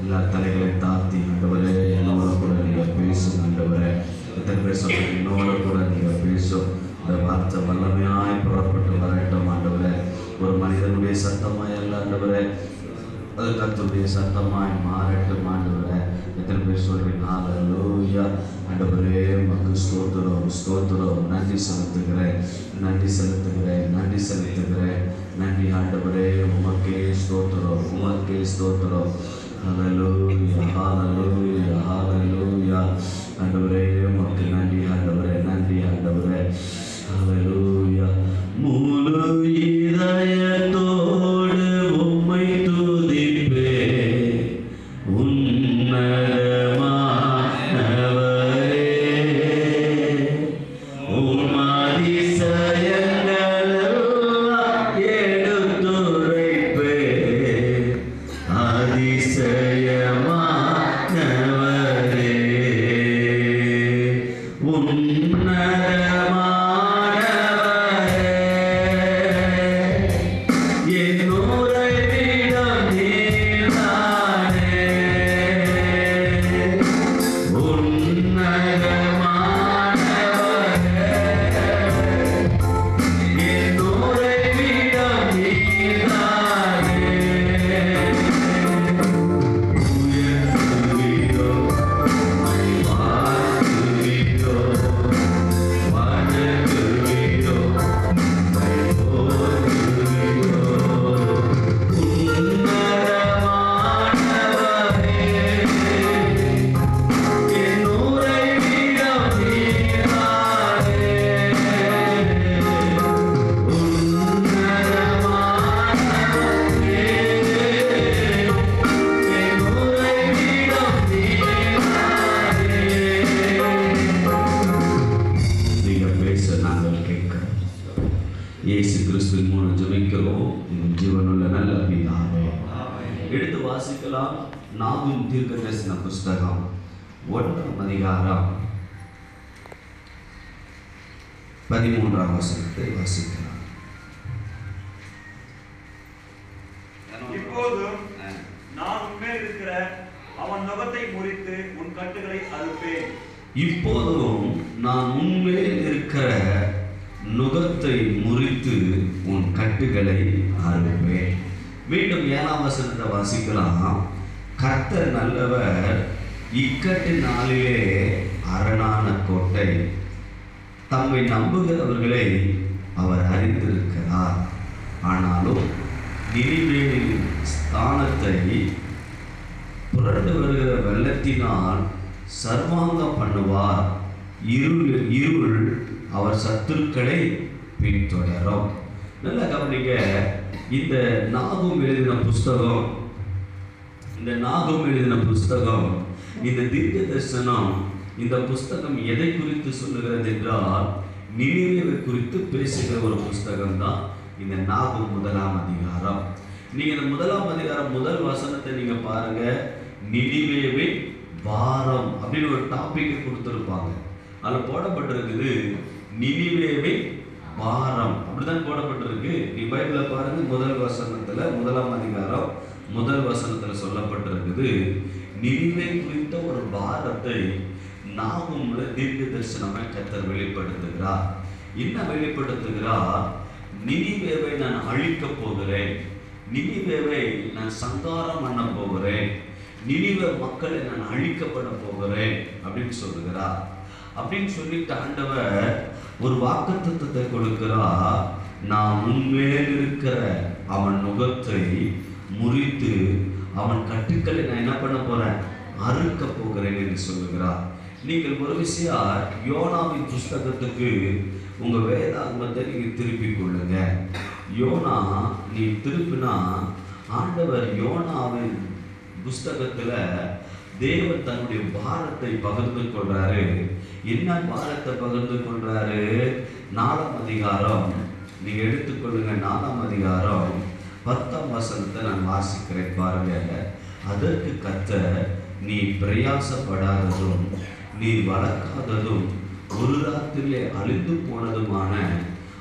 எல்லா தலைகளை தாழ்த்தி ஆண்டவரே என்னோட கூட நீங்கள் பேசும் ஆண்டவரே எத்தனை பேர் சொல்றீங்க என்னோட கூட நீங்கள் பேசும் இந்த வார்த்தை வல்லமையாய் புறப்பட்டு வரட்டும் ஆண்டவரே ஒரு மனிதனுடைய சத்தமாய் அல்ல ஆண்டவரே அது கர்த்தருடைய சத்தமாய் மாறட்டும் ஆண்டவரே எத்தனை பேர் சொல்றீங்க ஹalleluya ஆண்டவரே மக்கு ஸ்தோத்திரம் ஸ்தோத்திரம் நன்றி செலுத்துகிறேன் நன்றி செலுத்துகிறேன் நன்றி செலுத்துகிறேன் நன்றி ஆண்டவரே உமக்கே ஸ்தோத்திரம் உமக்கே ஸ்தோத்திரம் ஹalleluya ஹalleluya ஹalleluya ஆண்டவரே உமக்கு நன்றி ஆண்டவரே நன்றி ஆண்டவரே ஹalleluya முழு இதயத்தோடு உம்மை துதிப்பே உன்னதமானவரே உம் அதிசயங்களெல்லாம் எடுத்துரைப்பே அதிசயமானவரே உன்னதமானவரே என்னுரை விடம் நீர்தானே உன்னதமானவரே என்னுரை விடம் நீர்தானே உயர்த்துவீரோ வாழ்த்துவீரோ வணங்குவீரோ நீங்க பேச நாங்கள் கேட்கிறோம் இயேசு கிறிஸ்துவின் மூலம் ஜெபிக்கிறோம் எங்கள் ஜீவனுள்ள நல்ல பிதாவே எடுத்து வாசிக்கலாம் நாகும் தீர்க்க தரிசன புஸ்தகம் ஒன்றாம் அதிகாரம் பதிமூன்றாம் வசனத்தை வாசிக்கலாம் இப்போதும் நான் உன்மேல் இருக்கிற அவன் நுகத்தை முறித்து உன் கட்டுகளை அறுப்பேன் இப்போதும் நான் உன்மேல் இருக்கிற நுகத்தை முறித்து உன் கட்டுகளை அறுப்பேன் மீண்டும் ஏழாம் வசனத்தை வாசிக்கலாம் கர்த்தர் நல்லவர் இக்கட்டு நாளிலே அரணான கோட்டை தம்மை நம்புகிறவர்களை அவர் அறிந்திருக்கிறார் ஆனாலும் நினைவேலின் ஸ்தானத்தை புரண்டு வருகிற வெள்ளத்தினால் சர்வாங்கம் பண்ணுவார் இருள் இருள் அவர் சத்துருக்களை பின்தொடரும் நல்லா கவனிங்க இந்த நாகும் எழுதின புஸ்தகம் இந்த நாகம் எழுதின புஸ்தகம் இந்த தீர்க்க தரிசனம் இந்த புஸ்தகம் எதை குறித்து சொல்லுகிறது என்றால் நினைவை குறித்து பேசுகிற ஒரு புஸ்தகம் தான் இந்த நாகம் முதலாம் அதிகாரம் நீங்க இந்த முதலாம் அதிகாரம் முதல் வசனத்தை நீங்க பாருங்க நினைவேவே வாரம் அப்படின்னு ஒரு டாபிக் கொடுத்துருப்பாங்க அதில் போடப்பட்டிருக்குது நினைவேவே வாரம் அப்படிதான் போடப்பட்டிருக்கு நீ பைபிள பாருங்க முதல் வசனத்துல முதலாம் அதிகாரம் முதல் வசனத்துல சொல்லப்பட்டிருக்குது நினைவை குறித்த ஒரு பாரத்தை நாமும் தீர்க்க தரிசனமாய் கத்தர் வெளிப்படுத்துகிறார் என்ன வெளிப்படுத்துகிறார் நினிவேவை நான் அழிக்கப் போகிறேன் நினிவேவை நான் சங்காரம் பண்ண போகிறேன் நினிவே மக்களை நான் அழிக்கப்பட போகிறேன் அப்படின்னு சொல்லுகிறார் அப்படின்னு சொல்லிட்டு ஆண்டவர் ஒரு வாக்குத்தத்தத்தை கொடுக்கிறார் நான் உண்மையில் இருக்கிற அவன் நுகத்தை முறித்து அவன் கட்டுக்களை நான் என்ன பண்ண போறேன் அறுக்க போகிறேன் என்று சொல்லுகிறார் நீங்கள் ஒரு விஷயம் யோனாவின் புஸ்தகத்துக்கு உங்க வேதாகமத்தை நீங்க திருப்பிக் கொள்ளுங்க யோனா நீ திருப்பினா ஆண்டவர் யோனாவின் புஸ்தகத்துல தேவன் தன்னுடைய பாரத்தை பகிர்ந்து கொள்றாரு என்ன பாரத்தை பகிர்ந்து கொள்றாரு நாலாம் அதிகாரம் நீங்க எடுத்துக்கொள்ளுங்க நாலாம் அதிகாரம் பத்தாம் வசனத்தை நான் வாசிக்கிறேன் பாருங்க அதற்கு கத்த நீ பிரயாசப்படாததும் நீ வளர்க்காததும் ஒரு ராத்திரிலே அழிந்து போனதுமான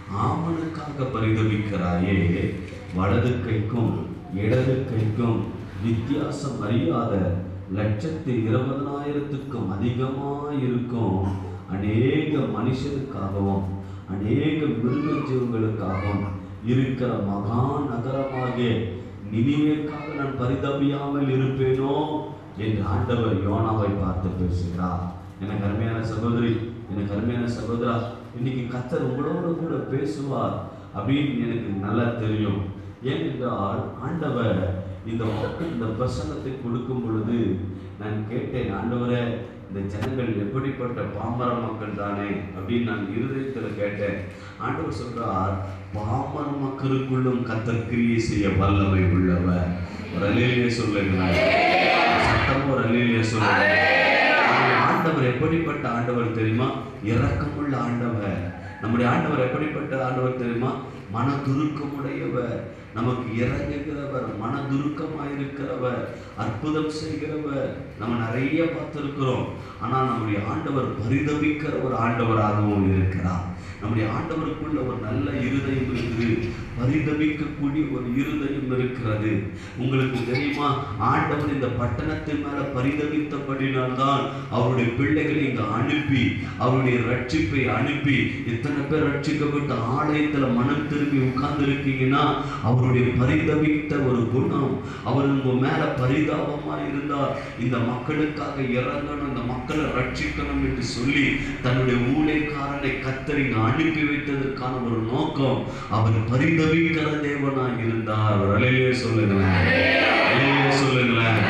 ஆமனுக்காக பரிதவிக்கிறாயே வலது கைக்கும் இடது கைக்கும் வித்தியாசம் அறியாத லட்சத்தி இருபதனாயிரத்துக்கும் அதிகமாக இருக்கும் அநேக மனுஷருக்காகவும் அநேக மிருக ஜீவங்களுக்காகவும் இருக்கிற மகா நகரமாகிய நினிவேக்காக நான் பரிதபியாமல் இருப்பேனோ என்று ஆண்டவர் யோனாவை பார்த்து பேசுகிறார் எனக்கு அருமையான சகோதரி எனக்கு அருமையான சகோதரா இன்னைக்கு கத்தர் உங்களோடு கூட பேசுவார் அப்படின்னு எனக்கு நல்லா தெரியும் ஏனென்றால் ஆண்டவர் இந்த வாக்கு- இந்த பிரசன்னத்தை கொடுக்கும் பொழுது நான் கேட்டேன் ஆண்டவரே இந்த ஜனங்கள் எப்படிப்பட்ட பாமர மக்கள் தானே அப்படின்னு நான் இருதயத்தில் கேட்டேன் ஆண்டவர் சொல்றார் பாமர மக்களுக்குள்ளும் கத்தர் கிரியை செய்ய வல்லமை உள்ளவர் ஒரு அலையிலே சொல்லுங்களேன் சத்தம் ஒரு அலையிலே சொல்லுங்க ஆண்டவர் எப்படிப்பட்ட ஆண்டவர் தெரியுமா இரக்கமுள்ள ஆண்டவர் நம்முடைய ஆண்டவர் எப்படிப்பட்ட ஆண்டவர் தெரியுமா மனதுருக்கமுடையவர் நமக்கு இறங்குகிறவர் மனதுருக்கமாயிருக்கிறவர் அற்புதம் செய்கிறவர் நம்ம நிறைய பார்த்திருக்கிறோம் ஆனால் நம்முடைய ஆண்டவர் பரிதவிக்கிற ஒரு ஆண்டவராகவும் இருக்கிறார் நம்முடைய ஆண்டவருக்குள்ள ஒரு நல்ல இருதயம் இருக்குது பரிதபிக்கக்கூடிய ஒரு இருதயம் இருக்கிறது உங்களுக்கு தெரியுமா ஆண்டவர் இந்த பட்டணத்தின் மேல பரிதவித்தபடினால்தான் அவருடைய பிள்ளைகளை இங்க அனுப்பி அவருடைய ரட்சிப்பை அனுப்பி இத்தனை பேர் ரட்சிக்கப்பட்ட ஆலயத்துல மனம் திரும்பி உட்கார்ந்து இருக்கீங்கன்னா அவருடைய பரிதவித்த ஒரு குணம் அவர் உங்க மேல பரிதாபமா இருந்தார் இந்த மக்களுக்காக இறங்கணும் இந்த மக்களை ரட்சிக்கணும் என்று சொல்லி தன்னுடைய ஊழியக்காரனை கத்தர் இங்க அனுப்பி வைத்ததற்கான ஒரு நோக்கம் அவர் பரிதவிக்கிற தேவனாய் இருந்தார் அவர் அலையிலே சொல்லுங்களேன் அலையிலே சொல்லுங்களேன்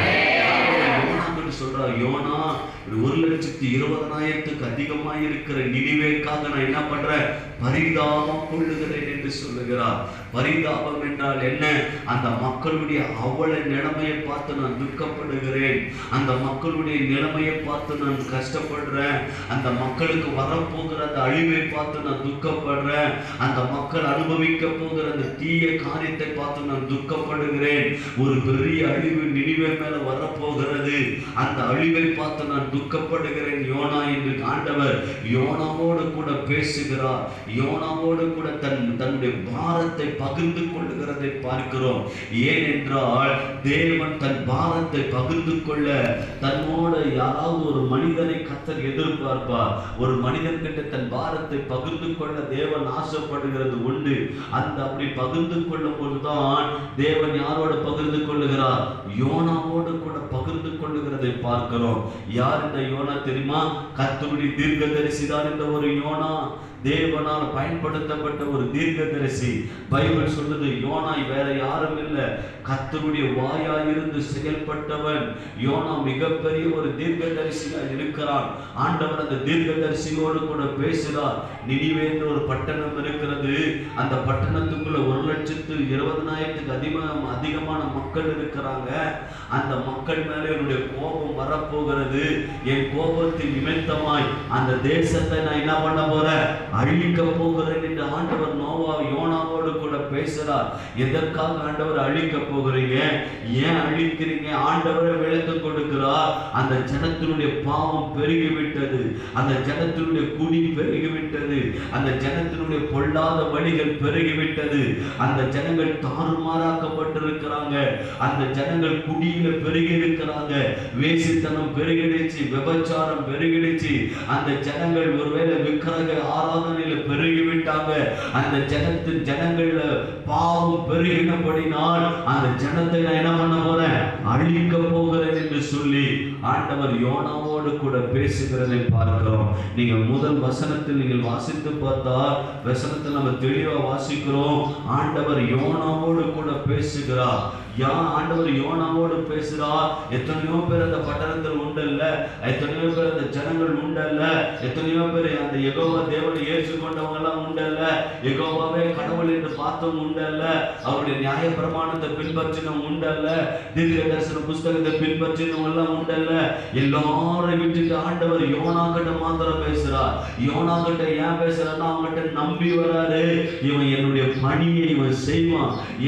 யோனான்னு சொல்றார் யோனா இது ஒரு லட்சத்தி இருபதனாயிரத்துக்கு அதிகமாக இருக்கிற நினைவேக்காக நான் என்ன பண்றேன் பரிதாபம் கொள்ளுகிறேன் என்று சொல்லுகிறார் பரிதாபம் என்றால் என்ன அந்த மக்களுடைய அவல நிலைமையை பார்த்து நான் துக்கப்படுகிறேன் அந்த மக்களுடைய நிலைமையை பார்த்து நான் கஷ்டப்படுறேன் அந்த மக்களுக்கு வரப்போகிற அந்த அழிவை பார்த்து நான் துக்கப்படுறேன் அந்த மக்கள் அனுபவிக்க போகிற அந்த தீய காரியத்தை பார்த்து நான் துக்கப்படுகிறேன் ஒரு பெரிய அழிவு நினைவே மேல வரப்போகிறது அந்த அழிவை பார்த்து நான் துக்கப்படுகிறேன் யோனா என்று ஆண்டவர் யோனாவோடு கூட பேசுகிறார் யோனாவோடு கூட தன் தன்னுடைய பாரத்தை பகிர்ந்து கொள்ளுகிறதை பார்க்கிறோம் ஏனென்றால் தேவன் தன் பாரத்தை பகிர்ந்து கொள்ள தன்னோடு யாராவது ஒரு மனிதனை கத்தர் எதிர்பார்ப்பார் ஒரு மனிதன் கிட்ட தன் பாரத்தை பகிர்ந்து கொள்ள தேவன் ஆசைப்படுகிறது உண்டு அந்த அப்படி பகிர்ந்து கொள்ளும் பொழுதுதான் தேவன் யாரோடு பகிர்ந்து கொள்ளுகிறார் யோனாவோடு கூட பகிர்ந்து கொள்ளுகிறதை பார்க்கிறோம் யார் இந்த யோனா தெரியுமா கர்த்தருடைய தீர்க்கதரிசி தான் இந்த ஒரு யோனா தேவனால் பயன்படுத்தப்பட்ட ஒரு தீர்க்கதரிசி பைபிள் சொல்லுது யோனாய் வேற யாரும் இல்லை கர்த்தருடைய வாயாயிருந்து செயல்பட்டவன் யோனா மிகப்பெரிய ஒரு தீர்க்கதரிசியா இருக்கிறான் ஆண்டவர் அந்த தீர்க்கதரிசியோடு கூட பேசுகிறார் நினிவே என்ற ஒரு பட்டணம் இருக்கிறது அந்த பட்டணத்துக்குள்ள ஒரு லட்சத்து இருபதனாயிரத்துக்கு அதிகமாக அதிகமான மக்கள் இருக்கிறாங்க அந்த மக்கள் மேலே என்னுடைய கோபம் வரப்போகிறது என் கோபத்தின் நிமித்தமாய் அந்த தேசத்தை நான் என்ன பண்ண போறேன் அழிக்க போகிறேன் என்று ஆண்டவர் நோவா யோனாவோடு கூட பேசுறார் எதற்காக ஆண்டவர் அழிக்க போகிறீங்க ஏன் அழிக்கிறீங்க ஆண்டவரை விளக்க கொடுக்கிறார் அந்த ஜனத்தினுடைய பாவம் பெருகிவிட்டது அந்த ஜனத்தினுடைய குடி பெருகிவிட்டது அந்த ஜனத்தினுடைய பொல்லாத வழிகள் பெருகிவிட்டது அந்த ஜனங்கள் தாறுமாறாக்கப்பட்டிருக்கிறாங்க அந்த ஜனங்கள் குடியில பெருகி இருக்கிறாங்க வேசித்தனம் பெருகிடுச்சு விபச்சாரம் பெருகிடுச்சு அந்த ஜனங்கள் ஒருவேளை விக்கிரக ஆராதனையில பெருகி விட்டாங்க அந்த ஜனத்தின் ஜனங்கள்ல பாவம் பெருகினபடினால் அந்த ஜனத்தை நான் என்ன பண்ண போறேன் அழிக்க போகிறேன் என்று சொல்லி ஆண்டவர் யோனாவோடு கூட பேசுகிறதை பார்க்கிறோம் நீங்க முதல் வசனத்தில் நீங்கள் வாசித்து பார்த்தால் வசனத்தில் நம்ம தெளிவா வாசிக்கிறோம் ஆண்டவர் யோனாவோடு கூட பேசுகிறார் யா ஆண்டவர் யோனாவோடு பேசுகிறார் எத்தனையோ பேர் அந்த பட்டணத்தில் உண்டல்ல எத்தனையோ பேர் அந்த ஜனங்கள் உண்டல்ல எத்தனையோ பேர் அந்த எகோவா தேவனை ஏற்றுக்கொண்டவங்க எல்லாம் உண்டல்ல எகோவாவே கடவுள் என்று பார்த்தவங்க உண்டல்ல அவருடைய நியாய பிரமாணத்தை பின்பற்றினவங்க உண்டல்ல தீர்க்க தரிசன புஸ்தகத்தை பின்பற்றினவங்க எல்லாம் உண்டல்ல எல்லாரும் விட்டுட்டு ஆண்டவர் யோனா கிட்ட மாத்திரம் பேசுறார் யோனா கிட்ட ஏன் பேசுறாருன்னா அவங்ககிட்ட நம்பி வராரு இவன் என்னுடைய பணியை இவன் செய்வான் ஏன் ஆண்டவர்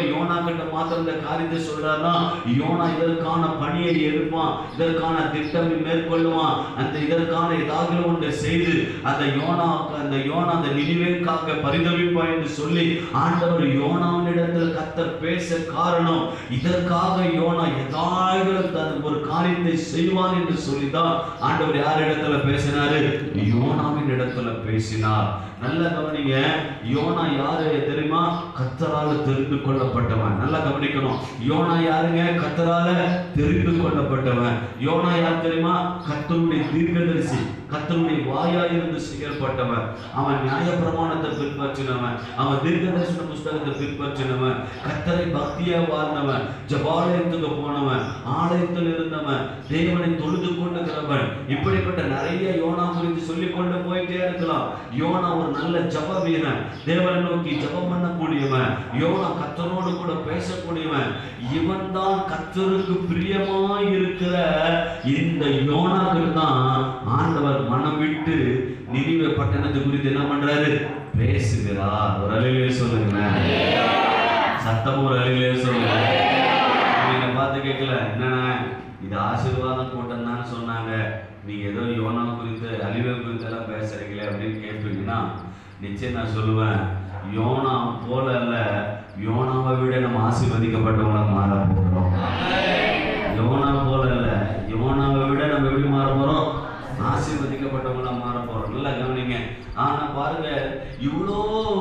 ஆண்டவர் யோனா கிட்ட மாத்திரம் இந்த காரியத்தை சொல்றாருன்னா யோனா இதற்கான பணியை எடுப்பான் இதற்கான திட்டம் மேற்கொள்ளுவான் அந்த இதற்கான ஏதாவது ஒன்றை செய்து அந்த யோனா அந்த யோனா அந்த நினைவேக்காக பரிதவிப்பான் என்று சொல்லி ஆண்டவர் யோனாவினிடத்தில் கத்தர் பேச காரணம் இதற்காக யோனா ஏதாவது தன் ஒரு காரியத்தை செய்வான் என்று சொல்லிதான் ஆண்டவர் யார் இடத்துல பேசினாரு யோனாவின் இடத்துல பேசினார் நல்லா கவனிங்க யோனா யாரு தெரியுமா கத்தரால தெரிந்து கொள்ளப்பட்டவன் நல்லா கவனிக்கணும் யோனா யாருங்க கத்தரால தெரிந்து கொள்ளப்பட்டவன் யோனா யார் தெரியுமா கத்தருடைய தீர்க்கதரிசி கத்தருடைய வாயா இருந்து செயல்பட்டவன் அவன் நியாய பிரமாணத்தை பின்பற்றினவன் அவன் தீர்க்கதரிசன புஸ்தகத்தை பின்பற்றினவன் கத்தரை பக்தியா வாழ்ந்தவன் ஜபாலயத்துக்கு போனவன் ஆலயத்தில் இருந்தவன் தேவனை தொழுது கொண்டுகிறவன் இப்படிப்பட்ட நிறைய யோனா குறித்து சொல்லிக் கொண்டு போயிட்டே இருக்கலாம் யோனா ஒரு நல்ல ஜப வீரன் தேவனை நோக்கி ஜபம் பண்ணக்கூடியவன் யோனா கத்தரோடு கூட பேசக்கூடியவன் இவன் தான் கத்தருக்கு பிரியமாய் இருக்கிற இந்த யோனாக்கு தான் ஆண்டவர் மனம் விட்டு நினைவு பட்டணத்தை குறித்து என்ன பண்றாரு பேசுகிறார் ஒரு அழிலே சொல்லுங்களேன் சத்தம் ஒரு அழிலே சொல்லுங்க நீங்க பார்த்து கேட்கல என்னண்ணா இது ஆசீர்வாதம் கூட்டம் தானே சொன்னாங்க நீங்க ஏதோ யோனா குறித்து அழிவை குறித்து எல்லாம் பேசுறீங்களே அப்படின்னு கேட்பீங்கன்னா நிச்சயம் நான் சொல்லுவேன் யோனா போல அல்ல யோனாவை விட நம்ம ஆசீர்வதிக்கப்பட்டவங்களா மாற போகிறோம் யோனா போல அல்ல யோனாவை விட நம்ம எப்படி மாற போறோம் ஆசீர்வதிக்கப்பட்டவங்களா மாற போறோம் நல்லா கவனிங்க ஆனா பாருங்க இவ்வளோ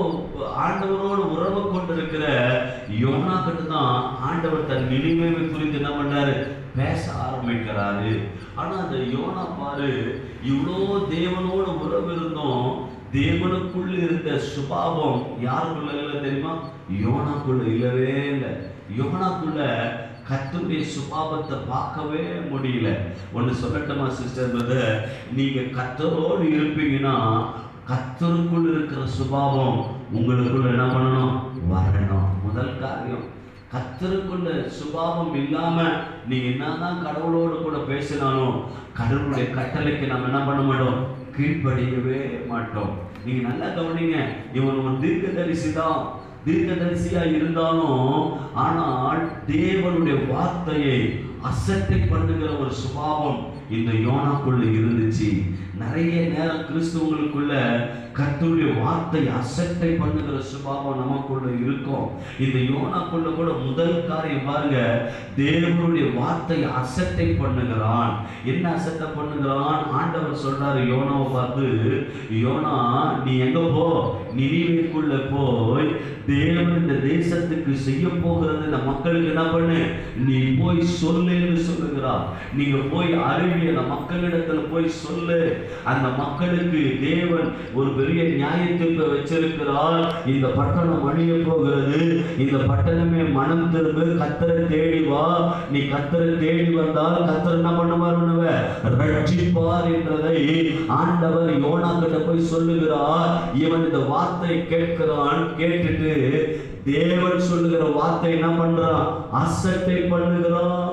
ஆண்டவரோடு உறவு கொண்டிருக்கிற யோனா கிட்ட தான் ஆண்டவர் தன் நினைவை குறித்து என்ன பண்றாரு பேச ஆரம்பிக்கிறாரு ஆனா அந்த யோனா பாரு இவ்வளோ தேவனோடு உறவு இருந்தோம் தேவனுக்குள்ள இருந்த சுபாவம் யாருக்குள்ள இல்லை தெரியுமா யோனாக்குள்ள இல்லவே இல்லை யோனாக்குள்ள கர்த்தருடைய சுபாவத்தை பார்க்கவே முடியல ஒன்று சொல்லட்டுமா சிஸ்டர் பிரதர் நீங்க கர்த்தரோடு இருப்பீங்கன்னா கர்த்தருக்குள் இருக்கிற சுபாவம் உங்களுக்குள்ள என்ன பண்ணணும் வரணும் முதல் காரியம் கர்த்தருக்குள்ள சுபாவம் இல்லாம நீ என்னதான் கடவுளோடு கூட பேசினாலும் கடவுளுடைய கட்டளைக்கு நம்ம என்ன பண்ண மாட்டோம் கீழ்ப்படியவே மாட்டோம் நீங்க நல்லா கவனிங்க இவன் ஒரு தீர்க்கதரிசி தான் தீர்க்கதரிசியா இருந்தாலும் ஆனால் தேவனுடைய வார்த்தையை அசட்டை பண்ணுகிற ஒரு சுபாவம் இந்த யோனாக்குள்ள இருந்துச்சு நிறைய நேரம் கிறிஸ்துவங்களுக்குள்ள கர்த்தருடைய வார்த்தை அசட்டை பண்ணுகிற சுபாவம் நமக்குள்ள இருக்கும் இந்த யோனாக்குள்ள கூட முதல் காரியம் பாருங்க தேவனுடைய வார்த்தை அசட்டை பண்ணுகிறான் என்ன அசட்டை பண்ணுகிறான் ஆண்டவர் சொல்றாரு யோனாவை பார்த்து யோனா நீ எங்க போ நினைவுக்குள்ள போய் தேவன் இந்த தேசத்துக்கு செய்ய போகிறது இந்த மக்களுக்கு என்ன பண்ணு நீ போய் சொல்லுன்னு சொல்லுகிறார் நீங்க போய் அறிவி அந்த மக்களிடத்துல போய் சொல்லு அந்த மக்களுக்கு தேவன் ஒரு பெரிய நியாய தீர்ப்பை வச்சிருக்கிறார் இந்த பட்டணம் அழிய போகிறது இந்த பட்டணமே மனம் திரும்ப கத்தரை தேடி வா நீ கத்தரை தேடி வந்தால் கத்தர் என்ன பண்ணுவார் உணவ ரட்சிப்பார் என்றதை ஆண்டவர் யோனா கிட்ட போய் சொல்லுகிறார் இவன் இந்த வார்த்தை கேட்கிறான் கேட்டுட்டு தேவன் சொல்லுகிற வார்த்தை என்ன பண்றான் அசட்டை பண்ணுகிறான்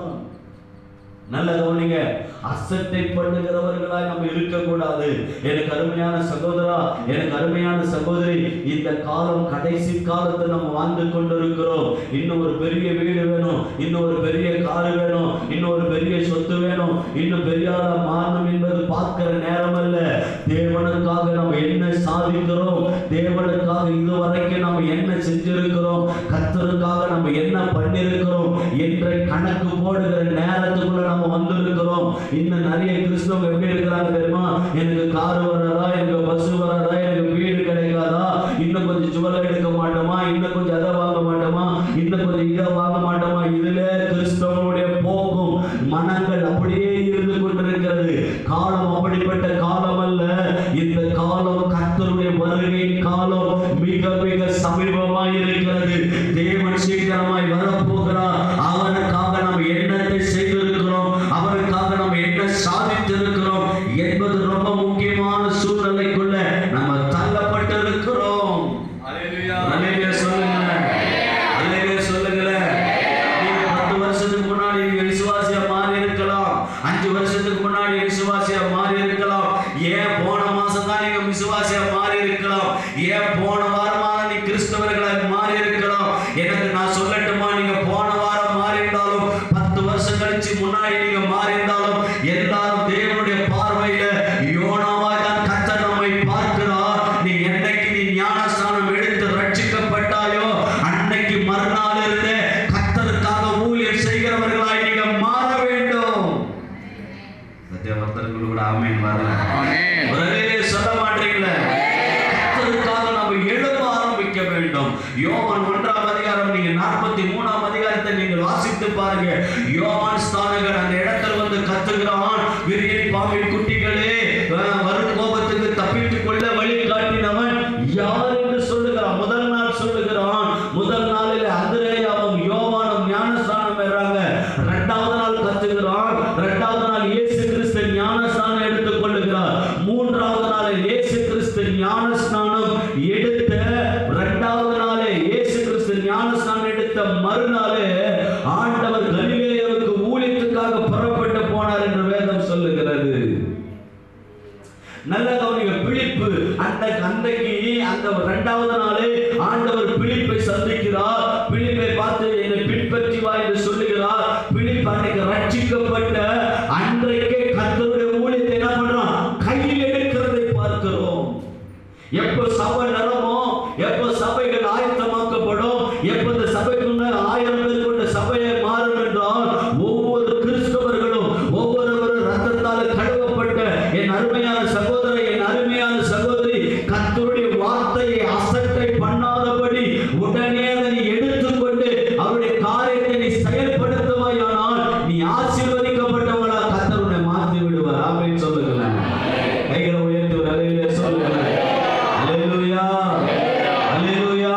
நல்ல கவனிங்க அசட்டை பண்ணுகிறவர்களாய் நம்ம இருக்கக்கூடாது எனக்கு அருமையான சகோதரா எனக்கு அருமையான சகோதரி இந்த காலம் கடைசி காலத்தை நம்ம வாழ்ந்து கொண்டிருக்கிறோம் இன்னும் ஒரு பெரிய வீடு வேணும் இன்னும் ஒரு பெரிய காரு வேணும் இன்னும் ஒரு பெரிய சொத்து வேணும் இன்னும் பெரிய ஆளா மாறணும் என்பது பார்க்கிற நேரம் அல்ல தேவனுக்காக நம்ம என்ன சாதிக்கிறோம் தேவனுக்காக இதுவரைக்கும் நம்ம என்ன செஞ்சிருக்கிறோம் கர்த்தருக்காக நம்ம என்ன பண்ணிருக்கிறோம் என்ற கணக்கு போடுகிற நேரத்துக்குள்ள நம்ம வந்திருக்கிறோம் இன்னும் நிறைய கிறிஸ்தவங்க எப்படி இருக்கிறாங்க தெரியுமா எனக்கு கார் வராதா எனக்கு பஸ் வராதா எனக்கு வீடு கிடைக்காதா இன்னும் கொஞ்சம் ஜுவல் எடுக்க மாட்டோமா இன்னும் கொஞ்சம் அதை வாங்க மாட்டோமா இன்னும் கொஞ்சம் இதை வாங்க மாட்டோமா இதுல கிறிஸ்தவனுடைய போக்கும் மனங்கள் அப்படியே இருந்து கொண்டிருக்கிறது காலம் அப்படிப்பட்ட காலம் அல்ல இந்த காலம் கர்த்தருடைய வருகையின் காலம் மிக மிக சமீபமாய் இருக்கிறது தேவன் சீக்கிரமாய் வரப்போகிறார் அவனுக்காக நாம் என்னத்தை செய்திருக்கிறோம் அவனுக்காக நாம் என்ன சாதித்திருக்கிறோம் என்பது ரொம்ப முக்கியமான சூழ்நிலைக்குள்ள நம்ம தள்ளப்பட்டிருக்கிறோம் அல்லேலூயா சொல்லுங்க அல்லேலூயா சொல்லுங்களேன் நீங்க பத்து வருஷத்துக்கு முன்னாடி நீங்க விசுவாசியா மாறி இருக்கலாம் அஞ்சு வருஷத்துக்கு முன்னாடி விசுவாசியா மாறி இருக்கலாம் ஏன் போன மாசம் தான் நீங்க விசுவாசியா மாறி இருக்கலாம் ஏன் போன வாரமாக நீ கிறிஸ்தவர்களாக மாறி இருக்கலாம் எனக்கு நான் சொல்லட்டும் மாட்டாங்க ஆமென். உடனே சொல்ல மாட்டீங்களே கர்த்தருக்காக நம்ம எழுத ஆரம்பிக்க வேண்டும் யோவான் ஒன்றாம் அதிகாரம் நீங்க நாற்பத்தி மூணாம் அதிகாரத்தை நீங்கள் வாசித்து பாருங்க யோவான் ஸ்தானகர் அந்த இடத்துல வந்து கத்துகிறான் விரியன் பாம்பின் குட்டிகளே அஹ், வரும் கோபத்துக்கு தப்பித்துக் கொள்ள வழி காட்டினவன் யார் என்று சொல்லுகிறான் முதல் நாள் சொல்லுகிறான் முதல் நாளில் அதிரேயாவும் யோவானும் ஞானஸ்தானம் பெறாங்க இரண்டாவது நாள் கத்துகிறான் இரண்டாவது நாள் இயேசு கிறிஸ்து ஞானஸ்தானம் எடுத்துக் கொள்ளுகிறார் மூன்றாவது நாளில் இயேசு கிறிஸ்து ஞானஸ்நானம் எடுத்த இரண்டாவது நாளே இயேசு கிறிஸ்து ஞானஸ்நானம் எடுத்த மறுநாளே ஆண்டவர் கலிலேயாவுக்கு ஊழியத்துக்காக புறப்பட்டு போனார் என்று வேதம் சொல்லுகிறது நல்ல கவனிங்க பிலிப்பு அந்த அன்றைக்கு அந்த இரண்டாவது நாளே ஆண்டவர் பிலிப்பை சந்திக்கிறார் பிலிப்பை பார்த்து என்னை பின்பற்றி வா என்று சொல்லுகிறார் பிலிப் அன்னைக்கு ரட்சிக்கப்பட்ட அன்றைக்கே கர்த்தருடைய ஊழியத்தை என்ன பண்றான் கையில் எடுக்கிறதை பார்க்கிறோம் எப்போ சபை நிறமோ எப்போ சபைகள் ஆயத்தமாக்கப்படும் எப்போ இந்த சபைக்குள்ள ஆயிரம் பேர் கொண்ட சபையை மாறும் என்றால் ஒவ்வொரு கிறிஸ்தவர்களும் ஒவ்வொருவரும் ரத்தத்தால் கழுவப்பட்ட என் அருமையான சகோதரன் என் அருமையான சகோதரி கர்த்தருடைய வார்த்தையை அசட்டை பண்ணாதபடி உடனே அதை நீ எடுத்துக்கொண்டு அவருடைய காரியத்தை நீ செயல்படுத்துவாயானால் நீ ஆசீர்வதிக்கப்பட்டவளா கர்த்தருடைய மாற்றி விடுவார் ஆமென் சொல்லுங்களேன் கைகளை உயர்த்தி ஒரு அலையிலே சொல்லுங்களேன் அல்லேலூயா அல்லேலூயா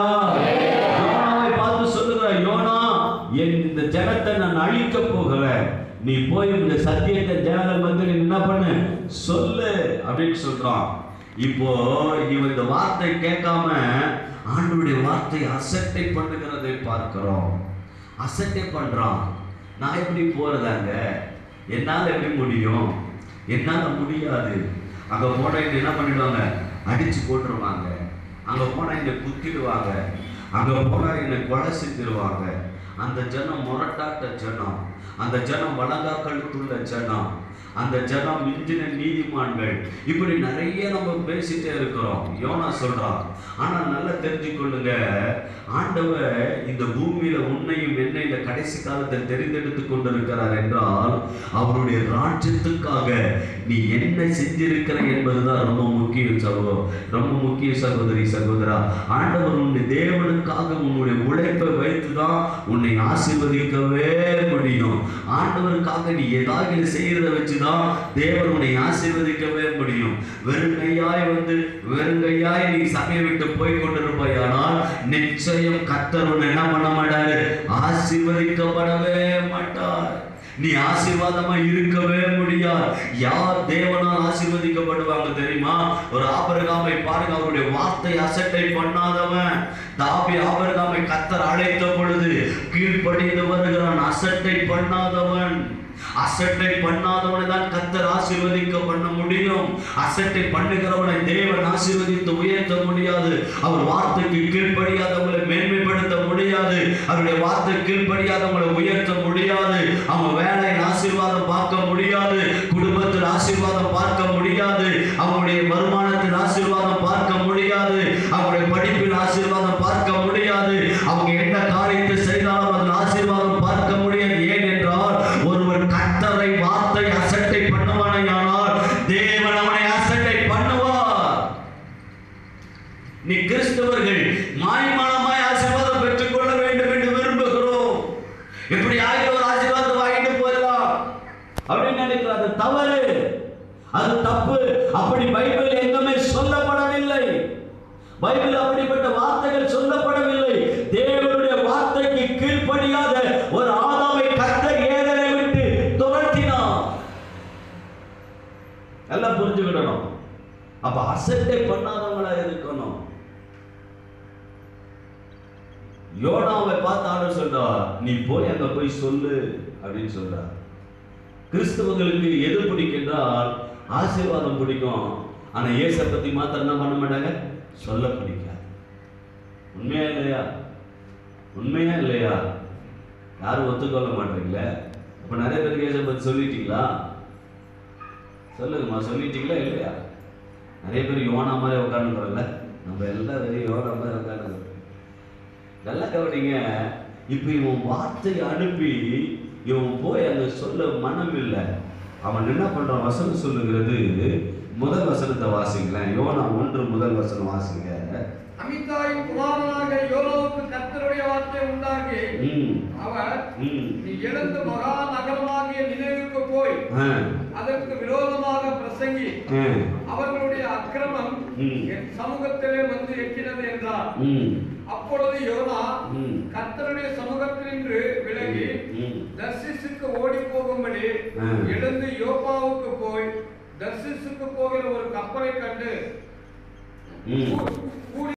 யோனாவை பார்த்து சொல்லுகிறார் யோனா என் இந்த ஜனத்தை நான் அழிக்க போகிறேன் நீ போய் இந்த சத்தியத்தை ஜனங்கள் வந்து நீ என்ன பண்ணு சொல்லு அப்படின்னு சொல்றான் இப்போ இவன் இந்த வார்த்தை கேட்காம ஆண்டவருடைய வார்த்தை அசட்டை பண்ணுகிறதை பார்க்கிறோம் அசட்டை பண்றான் நான் எப்படி போறதாங்க என்னால எப்படி முடியும் என்னால முடியாது அங்க போனா இங்க என்ன பண்ணிடுவாங்க அடிச்சு போட்டுருவாங்க அங்க போனா இங்க குத்திடுவாங்க அங்க போனா என்னை கொலை செஞ்சிருவாங்க அந்த ஜனம் முரட்டாட்ட ஜனம் அந்த ஜனம் வழங்கா கழுத்துள்ள ஜனம் அந்த ஜனம் மிஞ்சின நீதிமான்கள் இப்படி நிறைய நம்ம பேசிட்டே இருக்கிறோம் யோனா சொல்றான் ஆனா நல்லா தெரிஞ்சுக்கொள்ளுங்க ஆண்டவர் இந்த பூமியில உன்னையும் என்னை இந்த கடைசி காலத்தில் தெரிந்தெடுத்து கொண்டிருக்கிறார் என்றால் அவருடைய ராஜ்யத்துக்காக நீ என்ன செஞ்சிருக்கிற என்பதுதான் ரொம்ப முக்கியம் சகோ ரொம்ப முக்கிய சகோதரி சகோதரா ஆண்டவர் உன்னை தேவனுக்காக உன்னுடைய உழைப்பை வைத்துதான் உன்னை ஆசீர்வதிக்கவே முடியும் ஆண்டவருக்காக நீ ஏதாவது செய்யறத வச்சுதான் தேவன் உன்னை ஆசீர்வதிக்கவே முடியும் வெறுங்கையாய் வந்து வெறுங்கையாய் நீ சபையை விட்டு போய் கொண்டிருப்பாயானால் நிச்சயம் கர்த்தர் உன்னை என்ன பண்ண மாட்டாரு ஆசீர்வதிக்கப்படவே மாட்டார் நீ ஆசீர்வாதமா இருக்கவே முடியாது யார் தேவனால் ஆசீர்வதிக்கப்படுவாங்க தெரியுமா ஒரு ஆபரகாமை பாருங்க அவருடைய வார்த்தை அசட்டை பண்ணாதவன் தாபி ஆபரகாமை கத்தர் அழைத்த பொழுது கீழ்ப்படிந்து வருகிறான் அசட்டை பண்ணாதவன் அசட்டை பண்ணாதவனை தான் கத்தர் ஆசீர்வதிக்க பண்ண முடியும் அசட்டை பண்ணுகிறவனை தேவன் ஆசீர்வதித்து உயர்த்த முடியாது அவர் வார்த்தைக்கு கீழ்ப்படியாதவங்களை மேன்மைப்படுத்த முடியாது அவருடைய வார்த்தை கீழ்ப்படியாதவங்களை உயர்த்த முடியாது அவங்க வேலையில் ஆசீர்வாதம் பார்க்க முடியாது குடும்பத்தில் ஆசீர்வாதம் பார்க்க முடியாது அவங்களுடைய வருமானத்தில் ஆசீர்வாதம் பார்க்க முடியாது அவங்களுடைய படிப்பில் ஆசீர்வாதம் பார்க்க முடியாது அவங்க என்ன காரியத்தை செய்தாலும் அதில் ஆசீர்வாதம் பார்க்க முடியாது ஏன் என்றால் ஒருவர் கத்தரை வார்த்தை அசட்டை பண்ணுவானையானால் தேவன் அவனை அசட்டை பண்ணுவார் நீ கிறிஸ்தவர்கள் மாய்மானமாய் ஆசீர்வாதம் பெற்றுக்கொள்ள வேண்டும் என்று விரும்புகிறோம் எப்படி ஆகிய ஒரு ஆசீர்வாதம் வாங்கிட்டு போயிடலாம் அப்படின்னு நினைக்கிற அது தவறு அது தப்பு அப்படி பைபிள் எங்குமே சொல்லப்படவில்லை பைபிள் அப்படிப்பட்ட வார்த்தைகள் சொல்லப்படவில்லை தேவனுடைய வார்த்தைக்கு கீழ்ப்படியாத ஒரு ஆதாமை கர்த்தர் ஏதனை விட்டு துரத்தினார் எல்லாம் புரிஞ்சுக்கிடணும் அப்ப அசட்டை பண்ணாதவங்களா இருக்கணும் யோனாவை பார்த்து ஆண்டவர் சொல்றார் நீ போய் அங்க போய் சொல்லு அப்படின்னு சொல்றார் கிறிஸ்தவங்களுக்கு எது பிடிக்கின்றால் ஆசீர்வாதம் பிடிக்கும் ஆனா இயேசை பத்தி மாத்திரம் என்ன பண்ண மாட்டாங்க சொல்ல பிடிக்காது உண்மையா இல்லையா உண்மையா இல்லையா யாரும் ஒத்துக்கொள்ள மாட்டீங்களே அப்ப நிறைய பேருக்கு இயேசை பத்தி சொல்லிட்டீங்களா சொல்லுங்கம்மா சொல்லிட்டீங்களா இல்லையா நிறைய பேர் யோனா மாதிரி உட்காந்துக்கிறோம்ல நம்ம எல்லாம் வெறும் யோனா மாதிரி உட்காந்துக்கிறோம் நல்லா கவனிங்க இப்போ இவன் வார்த்தை அனுப்பி இவன் போய் அங்க சொல்ல மனம் இல்லை அவன் என்ன பண்றான் வசனம் சொல்லுகிறது முதல் வசனத்தை வாசிங்களேன் யோனா ஒன்று முதல் வசனம் வாசிங்க அமிதாயின் குமாரனாக யோனாவுக்கு கர்த்தருடைய வார்த்தை உண்டாகி ம் அவர் ம் நீ எழுந்து மகா நகரமாகிய நினைவுக்கு போய் ஆ அதற்கு விரோதமாக பிரசங்கி ஆ அவர்களுடைய அக்கிரமம் ம். என் சமூகத்திலே வந்து எட்டினது என்றார் ம் அப்பொழுது யோனா ம் கர்த்தருடைய சமூகத்தினின்று விலகி ம் தர்சிசுக்கு ஓடி போகும்படி ஆ. எழுந்து யோப்பாவுக்கு போய் தர்சிசுக்கு போகிற ஒரு கப்பலை கண்டு ம். சூ-